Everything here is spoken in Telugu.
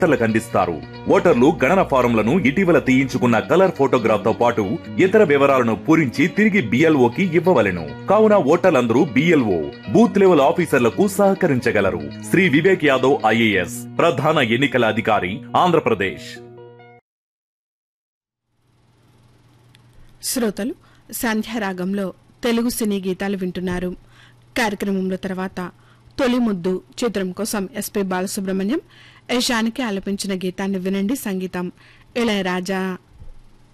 ఓటర్లకు అందిస్తారు ఓటర్లు గణన ఫారంలను ఇటీవల తీయించుకున్న కలర్ ఫోటోగ్రాఫ్ తో పాటు ఇతర వివరాలను పూరించి తిరిగి బిఎల్ఓకి ఇవ్వవలెను కావున ఓటర్లందరూ బిఎల్ఓ బూత్ లెవెల్ ఆఫీసర్లకు సహకరించగలరు శ్రీ వివేక్ యాదవ్ ఐఏఎస్ ప్రధాన ఎన్నికల అధికారి ఆంధ్రప్రదేశ్ శ్రోతలు సంధ్యారాగంలో తెలుగు సినీ గీతాలు వింటున్నారు కార్యక్రమంలో తర్వాత తొలి ముద్దు చిత్రం కోసం ఎస్పి బాలసుబ్రహ్మణ్యం యశానికి ఆలపించిన గీతాన్ని వినండి సంగీతం ఇళయరాజా